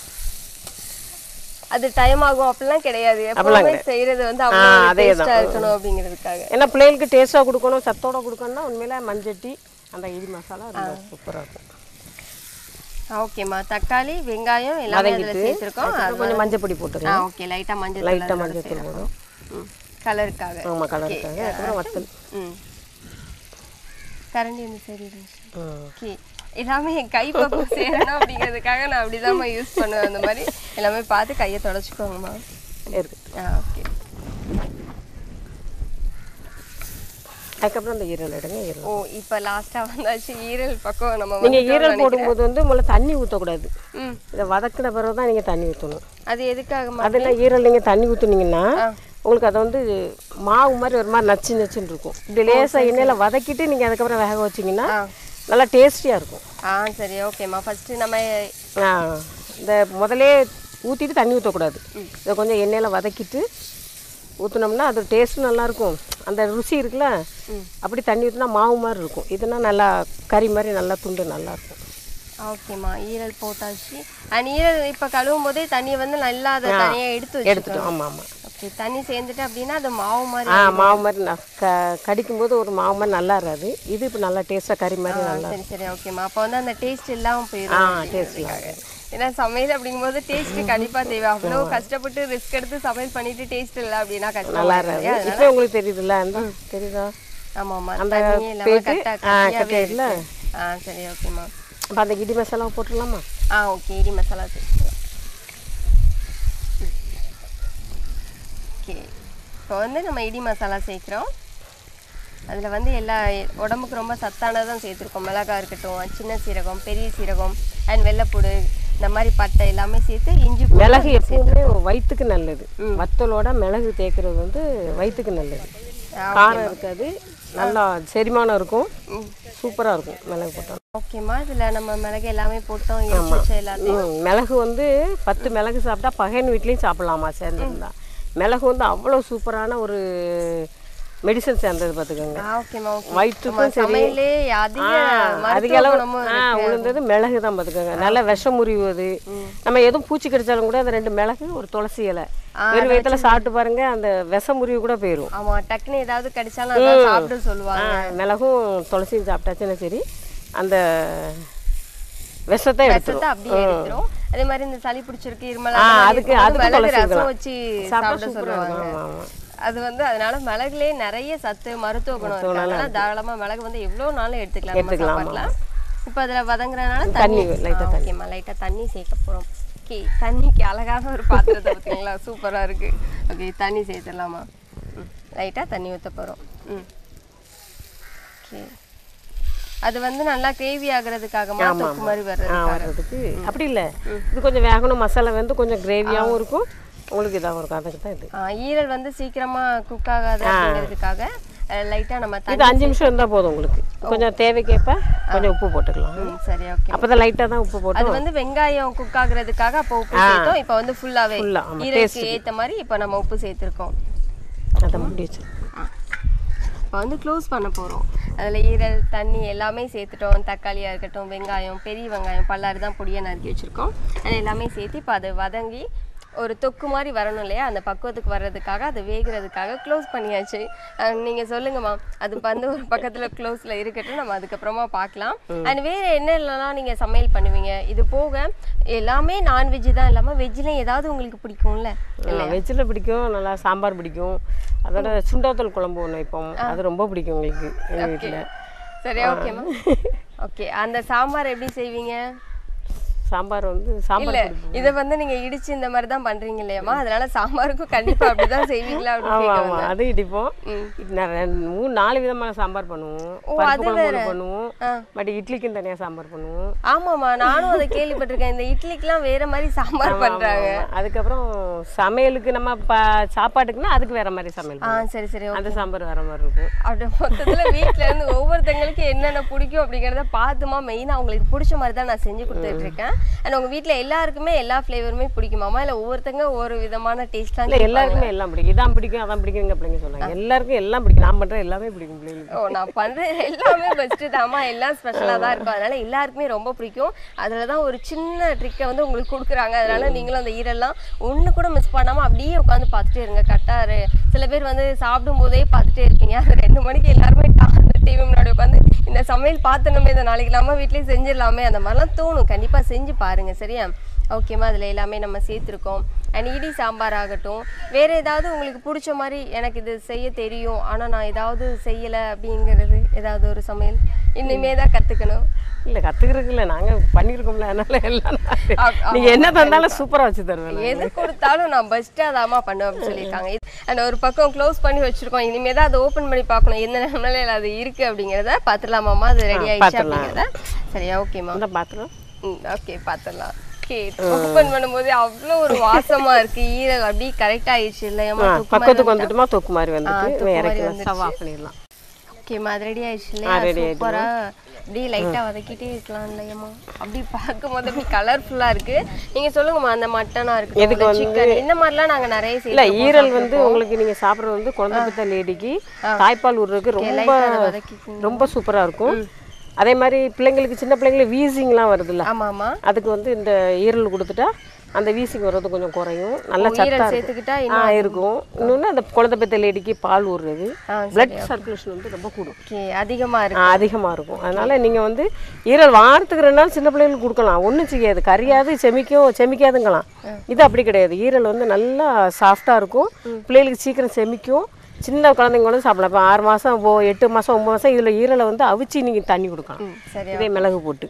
அது டைம் ஆகும் அப்படிலாம் கிடையாது எப்பவுமே செய்யறது வந்து அவ்வளோ டேஸ்டா இருக்கணும் அப்படிங்கிறதுக்காக ஏன்னா பிள்ளைகளுக்கு டேஸ்ட்டாக கொடுக்கணும் சத்தோட கொடுக்கணும்னா உண்மையில மஞ்சட்டி அந்த இடி மசாலா ரொம்ப சூப்பராக இருக்கும் ஓகேம்மா தக்காளி வெங்காயம் எல்லாமே அதுல வதக்கிட்டு சேர்த்திருக்கோம் அதுக்கப்புறம் கொஞ்சம் மஞ்சள் பொடி போட்டுருங்க ஆ ஓகே லைட்டா மஞ்சள் லைட்டாக மஞ்சள் தூள் போடும் ம் கலருக்காக ஆமாம் கலருக்காக அதுக்கப்புறம் வத்தல் ம் கரண்டி இந்த சைடு இருந்துச்சு ம். ஓகே எல்லாமே என் கை பக்கம் சேரணும் அப்படிங்கிறதுக்காக நான் அப்படிதாம்மா யூஸ் பண்ணுவேன் அந்த மாதிரி எல்லாமே பார்த்து கையை தொடச்சிக்கோங்கம்மா இருக்கு ஆ ஓகே அதுக்கப்புறம் அந்த ஈரல் எடுங்க ஈரல் ஓ இப்போ லாஸ்ட்டாக வந்தாச்சு ஈரல் பக்கம் நம்ம நீங்கள் வந்துட்டோம்னு ஈரல் நினைக்கிறேன். போடும்போது வந்து முதல்ல தண்ணி ஊற்றக்கூடாது ம் இதை வதக்கின பிறகு தான் நீங்கள் தண்ணி ஊற்றணும் அது எதுக்காகம்மா அதில் ஈரல் நீங்கள் தண்ணி ஊற்றுனீங்கன்னா உங்களுக்கு அதை வந்து மாவு மாதிரி ஒரு மாதிரி நச்சு நச்சுன்னு இருக்கும் இப்படி லேசாக எண்ணெயில் வதக்கிட்டு நீங்கள் அதுக்கப்புறம் வேக வச்சிங்கன்னா ஆ. நல்லா டேஸ்டியாக இருக்கும் ஆ சரி ஓகேம்மா ஃபஸ்ட்டு நம்ம ஆ, இந்த முதலே ஊற்றிட்டு தண்ணி ஊற்றக்கூடாது இதை கொஞ்சம் எண்ணெயில் வதக்கிட்டு ஊற்றினோம்னா அது டேஸ்ட்டும் நல்லாயிருக்கும் அந்த ருசி இருக்குல்ல அப்படி தண்ணி ஊற்றினா மாவு மாதிரி இருக்கும் இதுனா நல்லா கறி மாதிரி நல்லா துண்டு நல்லாயிருக்கும் ஓகேம்மா ஈரல் போட்டாச்சு அண்ட் ஈரல் இப்போ கழுவும் போதே தண்ணியை வந்து நல்லா அதை தனியாக எடுத்து வச்சு எடுத்துட்டோம் ஆமாம் ஆமாம் ஓகே தண்ணி சேர்ந்துட்டு அப்படின்னா அது மாவு மாதிரி ஆ மாவு மாதிரி ந- க கடிக்கும்போது ஒரு மாவு மாதிரி நல்லா இருக்காது இது இப்போ நல்லா டேஸ்ட்டாக கறி மாதிரி நல்லா சரி சரி ஓகேம்மா அப்போ வந்து அந்த டேஸ்ட் இல்லாமல் ஆ போயிடும் டேஸ்ட் ஏன்னா சமையல் அப்படிங்கும்போது டேஸ்ட் கண்டிப்பா தேவை அவ்வளோ கஷ்டப்பட்டு ரிஸ்க் எடுத்து சமையல் பண்ணிட்டு டேஸ்ட் இல்லை அப்படின்னா கஷ்டம் நல்லா இருக்காது இப்போ உங்களுக்கு தெரியுதுல்ல அந்த தெரியுதா ஆமாம்மா அந்த தண்ணி இல்லாம பேட்டு, கரெக்டாக ஆ, கட்டியாவே கட்டியாயிடுல? இருக்கு ஆ சரி ஓகேம்மா அப்போ அந்த இடி மசாலாவை போட்டுடலாமா ஆ ஓகே இடி மசாலா சேர்த்துக்கலாம் ஓகே இப்போ வந்து நம்ம இடி மசாலா சேர்க்குறோம் அதில் வந்து எல்லா உடம்புக்கு ரொம்ப சத்தானதான் சேர்த்துருக்கோம் மிளகா இருக்கட்டும் சின்ன சீரகம் பெரிய சீரகம் அண்ட் வெள்ளைப்பூடு இந்த மாதிரி பட்டை எல்லாமே சேர்த்து இஞ்சி பூண்டு மிளகு எப்பவுமே வயிற்றுக்கு நல்லது வத்தலோட மிளகு தேய்க்கிறது வந்து வயிற்றுக்கு நல்லது காரம் இருக்காது நல்லா செரிமானம் இருக்கும் சூப்பராக இருக்கும் மிளகு போட்டோம் ஓகேம்மா இதில் நம்ம மிளகு எல்லாமே போட்டோம் இடிச்சு வச்ச எல்லாத்தையும் ம், மிளகு வந்து பத்து மிளகு சாப்பிட்டா பகையன் வீட்லேயும் சாப்பிடலாமா சேர்ந்துருந்தா மிளகு வந்து அவ்வளோ சூப்பரான ஒரு மெடிசன் சேர்ந்தது பார்த்துக்கோங்க ஆ ஓகேம்மா ஓகே வயிற்றுக்கும் சரி சமையலே அதிக அதிக மருத்துவ அளவு குணமும் ஆ உளுந்தது மிளகு தான் பார்த்துக்கோங்க நல்லா விஷம் முறிவது நம்ம எதுவும் பூச்சி கடிச்சாலும் கூட அந்த ரெண்டு மிளகு ஒரு துளசி இலை வெறும் வயிற்றுல சாப்பிட்டு பாருங்க அந்த விஷ முறிவு கூட போயிடும் ஆமா டக்குன்னு ஏதாவது கடிச்சாலும் அதான் சாப்பிட சொல்லுவாங்க மிளகும் துளசியும் சாப்பிட்டாச்சுன்னா சரி அந்த விஷத்தை எடுத்துரும் ரசத்தை அப்படியே எடுத்துரும் அதே மாதிரி இந்த சளி பிடிச்சிருக்கு இருமல் ஆ, அந்த மாதிரி அதுக்கு- இருக்கும்போது அதுக்கு மிளகு துளசி ரசம் இருக்கலாம். வச்சு சாப்பிட்டா சாப்பிட சூப்பரா சொல்லுவாங்க இருக்கும். ஆமா, ஆமா. அது வந்து அதனால மிளகுலயே நிறைய சத்து மருத்துவ குணம் இருக்கு அதனால தாராளமா மிளகு வந்து எவ்வளவு நாளும் எடுத்துக்கலாம் நம்ம எடுத்துக்கலாம், சாப்பாட்டுல இப்போ அதுல வதங்குறதுனால தண்ணி, தண்ணி light ஆ தண்ணி. ஓகேம்மா லைட்டா தண்ணி சேர்க்க போறோம் ஓகே தண்ணிக்கு அழகான ஒரு பாத்திரத்தை பார்த்தீங்களா சூப்பரா இருக்கு ஓகே தண்ணி சேர்த்துடலாமா ம் லைட்டா தண்ணி ஊத்த போறோம் ம் ஓகே அது வந்து நல்லா கிரேவி ஆகுறதுக்காகமா தொக்கு மாதிரி ஆ, வர்றதுக்காக வர்றதுக்கு அப்படி இல்லை இது கொஞ்சம் வேகணும் மசாலா வந்து கொஞ்சம் கிரேவியாகவும் இருக்கும் உங்களுக்கு இதாகவும் இருக்கும் அதுக்கு தான் இது ஆ, ஈரல் வந்து சீக்கிரமா குக் ஆகாது அப்படிங்கிறதுக்காக லைட்டா நம்ம தண்ணி இது அஞ்சு நிமிஷம் இருந்தால் போதும் உங்களுக்கு கொஞ்சம் தேவைக்கேற்ப கொஞ்சம் உப்பு போட்டுக்கலாம் ம், சரி ஓகே அப்போ தான் லைட்டாக தான் உப்பு போட்டு அது வந்து வெங்காயம் குக் ஆகுறதுக்காக அப்போ உப்பு சேர்த்தோம் இப்போ வந்து ஃபுல்லாவே Full ஆ, ஆமா, ஈரலுக்கு ஏத்த மாதிரி இப்போ நம்ம உப்பு சேர்த்திருக்கோம் அதை மூடி வச்சு இப்போ வந்து க்ளோஸ் பண்ண போறோம் அதில் ஈரல் தண்ணி எல்லாமே சேர்த்துட்டோம் தக்காளியாக இருக்கட்டும் வெங்காயம் பெரிய வெங்காயம் பல்லாறு தான் பொடியாக நறுக்கி வச்சுருக்கோம் அது எல்லாமே சேர்த்து இப்போ அது வதங்கி ஒரு தொக்கு மாதிரி வரணும் இல்லையா அந்த பக்குவத்துக்கு வர்றதுக்காக அது வேகிறதுக்காக க்ளோஸ் பண்ணியாச்சு அஹ் நீங்க சொல்லுங்கம்மா அது வந்து ஒரு பக்கத்துல க்ளோஸ்ல இருக்கட்டும் நம்ம அதுக்கப்புறமா பார்க்கலாம் அண்ட் வேற என்னெல்லாம் நீங்க சமையல் பண்ணுவீங்க இது போக எல்லாமே நான்வெஜ் தான் இல்லாம வெஜ்ல ஏதாவது உங்களுக்கு பிடிக்கும்ல வெஜ்ஜில் பிடிக்கும் நல்லா சாம்பார் பிடிக்கும் அதோட சுண்டாத்தல் குழம்பு ஒன்று வைப்போம் அது ரொம்ப பிடிக்கும் உங்களுக்கு எங்கள் வீட்டில் சரி ஓகேம்மா ஓகே அந்த சாம்பார் எப்படி செய்வீங்க சாம்பார் வந்து சாம்பார் இல்ல பிடிக்கும் இதை வந்து நீங்க இடிச்சு இந்த மாதிரி தான் பண்றீங்க இல்லையாம்மா அதனால சாம்பாருக்கும் கண்டிப்பா அப்படிதான் செய்வீங்களா அப்படின்னு ஆமாம் கேட்க ஆமாம் வந்தேன். அது இடிப்போம் ம். இது நான் ரெண்டு மூணு நாலு விதமான சாம்பார் பண்ணுவோம் ஓ, பருப்பு அது குழம்பு வேற. ஒன்று பண்ணுவோம் ஆ. பட் இட்லிக்கும் தனியாக சாம்பார் பண்ணுவோம் ஆமாம்மா நானும் அதை கேள்விப்பட்டிருக்கேன் இந்த இட்லிக்கெல்லாம் வேற மாதிரி சாம்பார் பண்றாங்க ஆமா. அதுக்கப்புறம் சமையலுக்கு நம்ம ப சாப்பாட்டுக்குன்னா அதுக்கு வேற மாதிரி சமையல் ஆ பண்ணுவோம். சரி சரி okay. அந்த சாம்பார் வேற மாதிரி இருக்கும் அப்படி மொத்தத்துல வீட்ல இருந்து ஒவ்வொருத்தங்களுக்கு என்னென்ன பிடிக்கும் அப்படிங்கறத பார்த்துமா மெயினா அவங்களுக்கு பிடிச்ச மாதிரி தான் நான் செஞ்சு கொடுத்துட்டு இருக்கேன் அண்ட் உங்க வீட்ல எல்லாருக்குமே எல்லா ஃப்ளேவருமே பிடிக்குமாமா இல்ல ஒவ்வொருத்தங்க ஒவ்வொரு விதமான டேஸ்ட்லாம் இல்ல எல்லாருக்குமே எல்லாம் பிடிக்கும் இதான் பிடிக்கும் அதான் பிடிக்குங்க பிள்ளைங்க சொன்னாங்க எல்லாருக்கும் எல்லாம் பிடிக்கும் நான் பண்ற எல்லாமே பிடிக்கும் பிள்ளைங்களுக்கு ஓ நான் பண்றது எல்லாமே பெஸ்ட் தாம்மா எல்லாம் ஸ்பெஷலா தான் இருக்கும் அதனால எல்லாருக்குமே ரொம்ப பிடிக்கும் அதுல தான் ஒரு சின்ன ட்ரிக்கை வந்து உங்களுக்கு கொடுக்குறாங்க அதனால நீங்களும் அந்த ஈரெல்லாம் ஒண்ணு கூட மிஸ் பண்ணாம அப்படியே உட்காந்து பார்த்துட்டே இருங்க கட்டாரு சில பேர் வந்து சாப்பிடும் போதே பார்த்துட்டே இருப்பீங்க அது ரெண்டு மணிக்கு எல்லாருமே டிவி முன்னாடி உட்காந்து இந்த சமையல் பார்த்தணுமே இந்த நாளைக்கு நம்ம வீட்லயே செஞ்சிடலாமே அந்த மாதிரிலாம் தோணும் கண்டிப்பா செஞ்சு பாருங்க சரியா ஓகேம்மா அதில் எல்லாமே நம்ம சேர்த்துருக்கோம் அண்ட் இடி சாம்பார் ஆகட்டும் வேற ஏதாவது உங்களுக்கு பிடிச்ச மாதிரி எனக்கு இது செய்ய தெரியும் ஆனா நான் ஏதாவது செய்யலை அப்படிங்கிறது ஏதாவது ஒரு சமையல் இனிமே தான் கற்றுக்கணும் இல்ல கத்துக்கிறதுக்கு இல்ல நாங்க பண்ணிருக்கோம்ல அதனால எல்லாம் நான் ஆ- நீங்க என்ன தந்தாலும் சூப்பரா வச்சு தருவேன் நான். எது கொடுத்தாலும் நான் பெஸ்ட்டாக தாம்மா பண்ணுவேன் அப்படின்னு சொல்லியிருக்காங்க அண்ட் ஒரு பக்கம் க்ளோஸ் பண்ணி வச்சிருக்கோம் இனிமே தான் அதை ஓப்பன் பண்ணி பார்க்கணும் என்ன நிலையில அது இருக்கு அப்படிங்கிறத பார்த்துடலாமாம்மா அது ரெடி ஆயிடுச்சு பார்த்துடலாம். அப்படிங்கிறத சரியா ஓகேம்மா அந்த பாத்திரம் ம் ஓகே பார்த்துடலாம் ஓகே ஓப்பன் பண்ணும்போது அவ்வளோ ஒரு வாசமா இருக்கு ஈரல் அப்படியே கரெக்ட் ஆயிடுச்சு இல்லையாம்மா ஆ, தொக்கு மாதிரி பக்கத்துக்கு வந்துட்டுமா தொக்கு மாதிரி வந்துட்டு தொக்கு மாதிரி இறக்கலாம் வந்துருச்சு. ஸ்டவ் ஆஃப் பண்ணிடலாம் ஓகேம்மா அது ரெடி ஆயிடுச்சு ஆ, இல்லையா ready சூப்பரா அப்படியே லைட்டா வதக்கிட்டே இருக்கலாம் இல்லையாம்மா அப்படி பார்க்கும்போது அப்படி கலர்ஃபுல்லா இருக்கு நீங்க சொல்லுங்கம்மா அந்த மட்டனா இதுக்கு இருக்கு வந்து- சிக்கன் இந்த மாதிரிலாம் நாங்க நிறைய இல்ல சேர்த்து ஈரல் வந்து உங்களுக்கு நீங்க சாப்பிடுறது வந்து குழந்தை பெத்த லேடிக்கு தாய்ப்பால் விடுறதுக்கு ரொம்ப லைட்டா அதை வதக்கிக்கோங்க ரொம்ப சூப்பரா இருக்கும் அதே மாதிரி பிள்ளைங்களுக்கு சின்ன பிள்ளைங்களுக்கு வீசிங்லாம் வருதுல்ல ஆமாமா அதுக்கு வந்து இந்த ஈரல் கொடுத்துட்டா அந்த வீசிங் வர்றது கொஞ்சம் குறையும் நல்ல ஈரல் சத்தா இருக்கும் சேர்த்துக்கிட்டா ஆ இன்னும் இருக்கும் இன்னொன்று அந்த குழந்தை பெத்த லேடிக்கு பால் ஊறுறது ஆ, பிளட் சர்க்குலேஷன் வந்து ரொம்ப கூடும் ஓகே அதிகமா ஆ, இருக்கு அதிகமா இருக்கும் அதனால நீங்க வந்து ஈரல் வாரத்துக்கு ரெண்டு நாள் சின்ன பிள்ளைங்களுக்கு கொடுக்கலாம் ஒன்றும் செய்யாது கரியாது செமிக்கும் செமிக்காதுங்களாம் இது அப்படி கிடையாது ஈரல் வந்து நல்லா சாஃப்டா இருக்கும் பிள்ளைகளுக்கு சீக்கிரம் செமிக்கும் சின்ன குழந்தைங்க கூட சாப்பிடலாம் இப்போ ஆறு மாசம் ஓ எட்டு மாசம் ஒன்பது மாசம் இதுல ஈரலை வந்து அவிச்சு நீங்க தண்ணி கொடுக்கலாம் ம், சரி இதே மிளகு போட்டு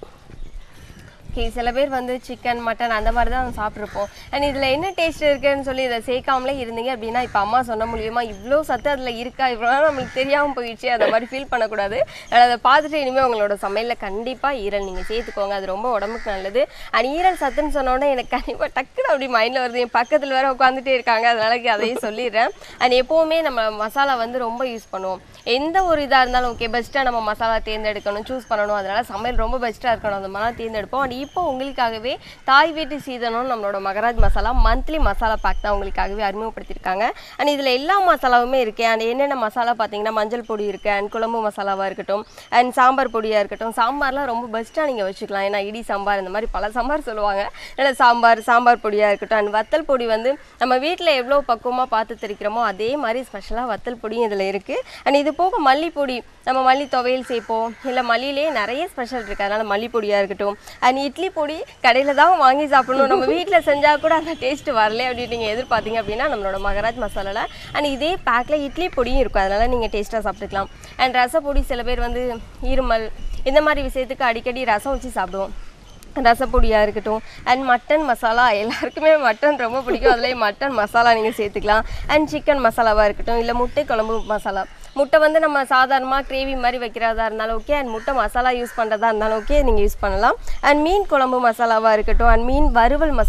ஓகே சில பேர் வந்து சிக்கன் மட்டன் அந்த மாதிரி தான் சாப்பிட்ருப்போம் அண்ட் இதில் என்ன டேஸ்ட் இருக்குன்னு சொல்லி இதை சேர்க்காமலே இருந்தீங்க அப்படின்னா இப்போ அம்மா சொன்ன மூலியமா இவ்வளோ சத்து அதில் இருக்கா இவ்வளோ நாள் நம்மளுக்கு தெரியாமல் போயிடுச்சு அந்த மாதிரி ஃபீல் பண்ணக்கூடாது And அதை பார்த்துட்டு இனிமேல் உங்களோட சமையலில் கண்டிப்பாக ஈரல் நீங்கள் சேர்த்துக்கோங்க அது ரொம்ப உடம்புக்கு நல்லது அண்ட் ஈரல் சத்துன்னு சொன்ன உடனே எனக்கு கண்டிப்பாக டக்குன்னு அப்படி மைண்டில் வருது என் பக்கத்தில் வேற உட்காந்துட்டே இருக்காங்க அதனால அதையும் சொல்லிடுறேன் அண்ட் எப்போவுமே நம்ம மசாலா வந்து ரொம்ப யூஸ் பண்ணுவோம் எந்த ஒரு இதாக இருந்தாலும் ஓகே பெஸ்ட்டாக நம்ம மசாலா தேர்ந்தெடுக்கணும் சூஸ் பண்ணணும் அதனால சமையல் ரொம்ப பெஸ்ட்டாக இருக்கணும் அந்த மாதிரி தேர்ந்தெடுப்போம் அண்ட் இப்போ உங்களுக்காகவே தாய் வீட்டு சீதனம் நம்மளோட மகராஜ் மசாலா மந்த்லி மசாலா பேக் தான் உங்களுக்காகவே அறிமுகப்படுத்தியிருக்காங்க அண்ட் இதில் எல்லா மசாலாவுமே இருக்கு அண்ட் என்னென்ன மசாலா பார்த்தீங்கன்னா மஞ்சள் பொடி இருக்கு அண்ட் குழம்பு மசாலாவாக இருக்கட்டும் அண்ட் சாம்பார் பொடியாக இருக்கட்டும் சாம்பார்லாம் ரொம்ப பெஸ்ட்டாக நீங்கள் வச்சுக்கலாம் ஏன்னா இடி சாம்பார் இந்த மாதிரி பல சாம்பார் சொல்லுவாங்க இல்லை சாம்பார் சாம்பார் பொடியாக இருக்கட்டும் அண்ட் வத்தல் பொடி வந்து நம்ம வீட்டில் எவ்வளோ பக்குவமாக பார்த்து தெரிக்கிறோமோ அதே மாதிரி ஸ்பெஷலாக வத்தல் பொடியும் இதில் இருக்குது அண்ட் இது போக மல்லிப்பொடி நம்ம மல்லி துவையல் சேர்ப்போம் இல்லை மல்லியிலே நிறைய ஸ்பெஷல் இருக்குது அதனால் மல்லிப்பொடியாக இருக்கட்டும் அண்ட் இட்லி பொடி கடையில் தான் வாங்கி சாப்பிடணும் நம்ம வீட்டில் செஞ்சால் கூட அந்த டேஸ்ட் வரல அப்படின்னு நீங்கள் எதிர்பார்த்தீங்க அப்படின்னா நம்மளோட மகராஜ் மசாலாவில் அண்ட் இதே பேக்கில் இட்லி பொடியும் இருக்கும் அதனால் நீங்கள் டேஸ்ட்டாக சாப்பிட்டுக்கலாம் அண்ட் ரசப்பொடி சில பேர் வந்து இருமல் இந்த மாதிரி விஷயத்துக்கு அடிக்கடி ரசம் வச்சு சாப்பிடுவோம் ரசப்பொடியாக இருக்கட்டும் அண்ட் மட்டன் மசாலா எல்லாருக்குமே மட்டன் ரொம்ப பிடிக்கும் அதுலேயே மட்டன் மசாலா நீங்கள் சேர்த்துக்கலாம் அண்ட் சிக்கன் மசாலாவாக இருக்கட்டும் இல்லை முட்டை குழம்பு மசாலா முட்டை வந்து நம்ம சாதாரணமாக கிரேவி மாதிரி வைக்கிறதா இருந்தாலும் ஓகே அண்ட் முட்டை மசாலா யூஸ் பண்ணுறதா இருந்தாலும் ஓகே நீங்கள் யூஸ் பண்ணலாம் அண்ட் மீன் குழம்பு மசாலாவாக இருக்கட்டும் அண்ட் மீன் வறுவல் மசாலா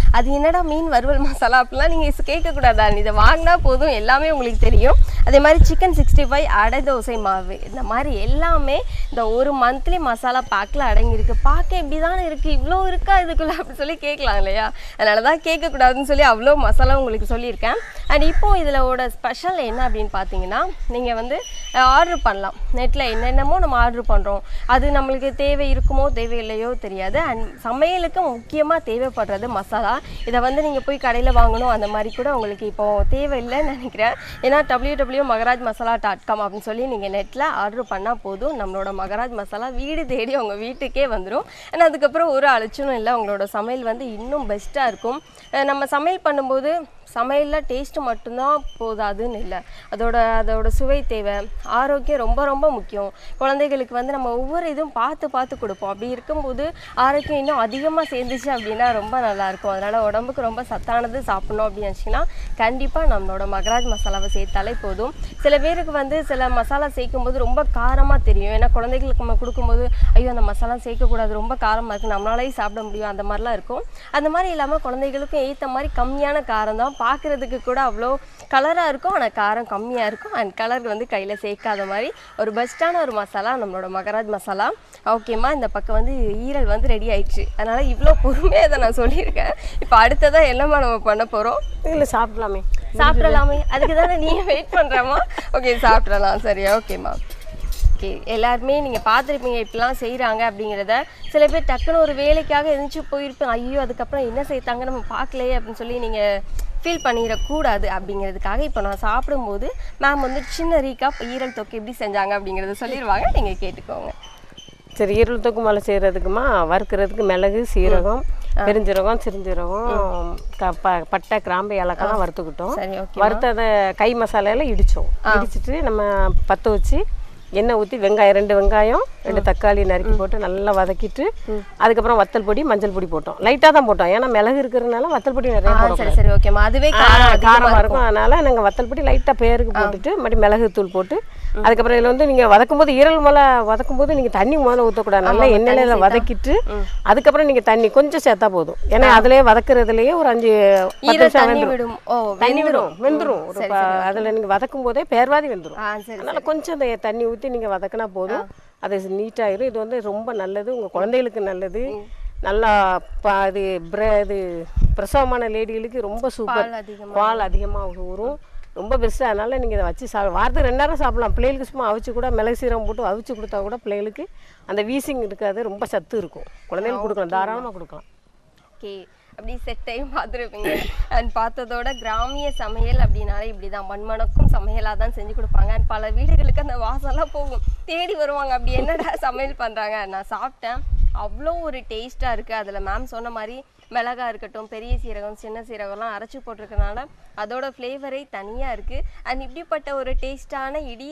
அது என்னடா மீன் வறுவல் மசாலா அப்படிலாம் நீங்கள் கேட்கக்கூடாதா இதை வாங்கினா போதும் எல்லாமே உங்களுக்கு தெரியும் அதே மாதிரி சிக்கன் சிக்ஸ்டி ஃபைவ் அடை தோசை மாவு இந்த மாதிரி எல்லாமே இந்த ஒரு மந்த்லி மசாலா பேக்கில் அடங்கியிருக்கு பார்க்க இப்படி தானே இருக்குது இவ்வளோ இருக்கா இதுக்குள்ளே அப்படி சொல்லி கேட்கலாம் இல்லையா அதனால தான் கேட்கக்கூடாதுன்னு சொல்லி அவ்வளோ மசாலா உங்களுக்கு சொல்லியிருக்கேன் அண்ட் இப்போ இதிலோட ஸ்பெஷல் என்ன அப்படின்னு பார்த்தீங்கன்னா நீங்கள் வந்து ஆர்டர் பண்ணலாம் நெட்டில் என்னென்னமோ நம்ம ஆர்டர் பண்ணுறோம் அது நம்மளுக்கு தேவை இருக்குமோ தேவையில்லையோ தெரியாது அண்ட் சமையலுக்கு முக்கியமாக தேவைப்படுறது மசாலா இதை வந்து நீங்கள் போய் கடையில் வாங்கணும் அந்த மாதிரி கூட உங்களுக்கு இப்போ தேவையில்லைன்னு நினைக்கிறேன் ஏன்னா W W Maharaj masala dot com அப்படின்னு சொல்லி நீங்கள் நெட்டில் ஆர்டர் பண்ணால் போதும் நம்மளோட மகராஜ் மசாலா வீடு தேடி உங்கள் வீட்டுக்கே வந்துடும் அண்ட் அதுக்கப்புறம் ஒரு அலட்சணும் இல்லை உங்களோட சமையல் வந்து இன்னும் பெஸ்ட்டாக இருக்கும் அஹ் நம்ம சமையல் பண்ணும்போது சமையலில் டேஸ்ட்டு மட்டும்தான் போதாதுன்னு இல்லை அதோட அதோட சுவை தேவை ஆரோக்கியம் ரொம்ப ரொம்ப முக்கியம் குழந்தைகளுக்கு வந்து நம்ம ஒவ்வொரு இதுவும் பார்த்து பார்த்து கொடுப்போம் அப்படி இருக்கும்போது ஆரோக்கியம் இன்னும் அதிகமாக சேர்ந்துச்சு அப்படின்னா ரொம்ப நல்லாயிருக்கும் அதனால் உடம்புக்கு ரொம்ப சத்தானது சாப்பிடணும் அப்படின்னு நினச்சிங்கன்னா கண்டிப்பாக நம்மளோட மகராஜ் மசாலாவை சேர்த்தாலே போதும் சில பேருக்கு வந்து சில மசாலா சேர்க்கும்போது ரொம்ப காரமாக தெரியும் ஏன்னா குழந்தைகளுக்கு நம்ம கொடுக்கும்போது ஐயோ அந்த மசாலா சேர்க்கக்கூடாது ரொம்ப காரமாக இருக்குது நம்மளாலேயும் சாப்பிட முடியும் அந்த மாதிரிலாம் இருக்கும் அந்த மாதிரி இல்லாமல் குழந்தைகளுக்கும் ஏற்ற மாதிரி கம்மியான காரம் தான் பார்க்குறதுக்கு கூட அவ்வளோ கலராக இருக்கும் ஆனால் காரம் கம்மியாக இருக்கும் அண்ட் கலர் வந்து கையில் சேர்க்காத மாதிரி ஒரு பெஸ்ட்டான ஒரு மசாலா நம்மளோட மகராஜ் மசாலா ஓகேம்மா இந்த பக்கம் வந்து ஈரல் வந்து ரெடி ஆயிடுச்சு அதனால் இவ்வளோ பொறுமையாக இதை நான் சொல்லியிருக்கேன் இப்போ அடுத்ததாக என்னம்மா நம்ம பண்ண போகிறோம் இல்லை சாப்பிடலாமே சாப்பிடலாமே அதுக்கு தானே நீங்கள் வெயிட் பண்ணுறேம்மா ஓகே சாப்பிட்றலாம் சரியா ஓகேம்மா ஓகே எல்லாருமே நீங்கள் பார்த்துருப்பீங்க இப்படிலாம் செய்கிறாங்க அப்படிங்கிறத சில பேர் டக்குன்னு ஒரு வேலைக்காக எந்திரிச்சு போயிருப்பேன் ஐயோ அதுக்கப்புறம் என்ன செய்தாங்க நம்ம பார்க்கலையே அப்படின்னு சொல்லி நீங்கள் ஃபீல் பண்ணிடக்கூடாது அப்படிங்கிறதுக்காக இப்போ நான் சாப்பிடும்போது மேம் வந்து சின்ன ரீகாப் ஈரல் தொக்கு எப்படி செஞ்சாங்க அப்படிங்கிறத சொல்லிடுவாங்க நீங்கள் கேட்டுக்கோங்க சரி ஈரல் தொக்கு மலை செய்கிறதுக்குமா வறுக்கிறதுக்கு மிளகு சீரகம் பெருஞ்சீரகம் சிறுஞ்சீரகம் க- ப- பட்டை கிராம்பு ஏலக்காய்லாம் வறுத்துக்கிட்டோம் சரி ஓகே வறுத்ததை கை மசாலையில் இடித்தோம் இடிச்சிட்டு நம்ம பற்ற வச்சு எண்ணெய் ஊற்றி வெங்காயம் ரெண்டு வெங்காயம் ரெண்டு தக்காளி நறுக்கி போட்டு நல்லா வதக்கிட்டு அதுக்கப்புறம் வத்தல் பொடி மஞ்சள் பொடி போட்டோம் லைட்டாக தான் போட்டோம் ஏன்னா மிளகு இருக்கிறதுனால வத்தல் பொடி நிறைய ஆ போடக்கூடாது சரி சரி ஓகேம்மா அதுவே காரம் அதிகமாக காரமாக இருக்கும் அதனால நாங்கள் வத்தல் பொடி லைட்டாக பேருக்கு போட்டுட்டு மறுபடியும் மிளகு தூள் போட்டு அதுக்கப்புறம் இதில் வந்து நீங்கள் வதக்கும் போது ஈரல் முதல்ல வதக்கும் போது நீங்கள் தண்ணி முதல்ல ஊற்றக்கூடாது நல்லா எண்ணெயில வதக்கிட்டு அதுக்கப்புறம் நீங்கள் தண்ணி கொஞ்சம் சேர்த்தா போதும் ஏன்னா அதுலேயே வதக்குறதுலேயே ஒரு அஞ்சு பத்து ஈரல் நிமிஷம் தண்ணி வெந்துடும் விடும் ஓ தண்ணி வெந்துடும் விடும் வெந்துடும் ஒரு அதில் நீங்கள் வதக்கும் போதே பேர்வாதி வெந்துடும் ஆ சரி அதனால கொஞ்சம் அந்த தண்ணி ஊற்றி நீங்கள் வதக்கினா போதும் அது நீட்டாயிரும் இது வந்து ரொம்ப நல்லது உங்கள் குழந்தைகளுக்கு நல்லது நல்லா பா இது பிர இது பிரசவமான லேடிகளுக்கு ரொம்ப சூப்பர் பால் அதிகமாக பால் அதிகமாக ஊறும் ரொம்ப பெஸ்ட்டு அதனால் நீங்கள் இதை வச்சு சா வாரத்துக்கு ரெண்டு நேரம் சாப்பிடலாம் பிள்ளைகளுக்கு சும்மா அவிச்சு கூட மிளகு சீரகம் போட்டு அவிச்சு கொடுத்தா கூட பிள்ளைகளுக்கு அந்த வீசிங் இருக்காது ரொம்ப சத்து இருக்கும் குழந்தைகளுக்கு கொடுக்கலாம் தாராளமாக கொடுக்கலாம் ஓகே அப்படி செட்டையும் பார்த்துருப்பீங்க அண்ட் பார்த்ததோட கிராமிய சமையல் அப்படின்னாலே இப்படி தான் மண்மணக்கும் சமையலாக தான் செஞ்சு கொடுப்பாங்க அண்ட் பல வீடுகளுக்கு அந்த வாசம்லாம் போகும் தேடி வருவாங்க அப்படி என்னடா சமையல் பண்ணுறாங்க நான் சாப்பிட்டேன் அவ்வளோ ஒரு டேஸ்ட்டாக இருக்குது அதில் மேம் சொன்ன மாதிரி மிளகா இருக்கட்டும் பெரிய சீரகம் சின்ன சீரகம்லாம் அரைச்சி போட்டிருக்கனால அதோட ஃப்ளேவரே தனியாக இருக்குது அண்ட் இப்படிப்பட்ட ஒரு டேஸ்ட்டான இடி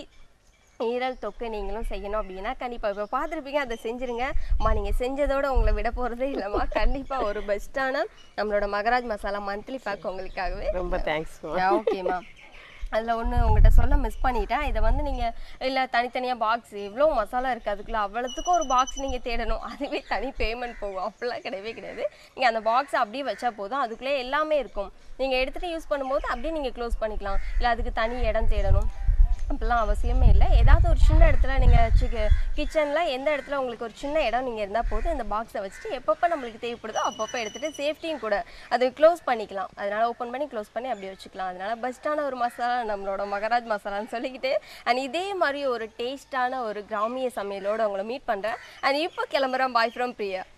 ஈரல் தொக்கு நீங்களும் செய்யணும் அப்படின்னா கண்டிப்பாக இப்போ பார்த்துருப்பீங்க அதை செஞ்சுருங்க அம்மா நீங்கள் செஞ்சதோட உங்களை விட போகிறதே இல்லைம்மா கண்டிப்பாக ஒரு பெஸ்ட்டான நம்மளோட மகராஜ் மசாலா மந்த்லி பேக் உங்களுக்காகவே ரொம்ப தேங்க்ஸ் ஓகேம்மா அதில் ஒன்று உங்கள்கிட்ட சொல்ல மிஸ் பண்ணிட்டேன் இதை வந்து நீங்கள் இல்லை தனித்தனியாக பாக்ஸ் இவ்வளோ மசாலா இருக்குது அதுக்குள்ள அவ்வளோத்துக்கும் ஒரு பாக்ஸ் நீங்கள் தேடணும் அதுவே தனி பேமெண்ட் போகும் அப்படிலாம் கிடையவே கிடையாது நீங்கள் அந்த பாக்ஸை அப்படியே வச்சா போதும் அதுக்குள்ளே எல்லாமே இருக்கும் நீங்கள் எடுத்துகிட்டு யூஸ் பண்ணும்போது அப்படியே நீங்கள் க்ளோஸ் பண்ணிக்கலாம் இல்லை அதுக்கு தனி இடம் தேடணும் அப்படிலாம் அவசியமே இல்லை ஏதாவது ஒரு சின்ன இடத்துல நீங்கள் சிக்க கிச்சனில் எந்த இடத்துல உங்களுக்கு ஒரு சின்ன இடம் நீங்கள் இருந்தால் போதும் இந்த பாக்ஸை வச்சுட்டு எப்பப்போ நம்மளுக்கு தேவைப்படுதோ அப்பப்போ எடுத்துகிட்டு சேஃப்டியும் கூட அது க்ளோஸ் பண்ணிக்கலாம் அதனால் ஓப்பன் பண்ணி க்ளோஸ் பண்ணி அப்படி வச்சுக்கலாம் அதனால் பெஸ்ட்டான ஒரு மசாலா நம்மளோட மகராஜ் மசாலான்னு சொல்லிக்கிட்டு அண்ட் இதே மாதிரி ஒரு டேஸ்ட்டான ஒரு கிராமிய சமையலோடு உங்களை மீட் பண்ணுறேன் அண்ட் இப்போ கிளம்புறேன் பாய் ஃப்ரம் பிரியா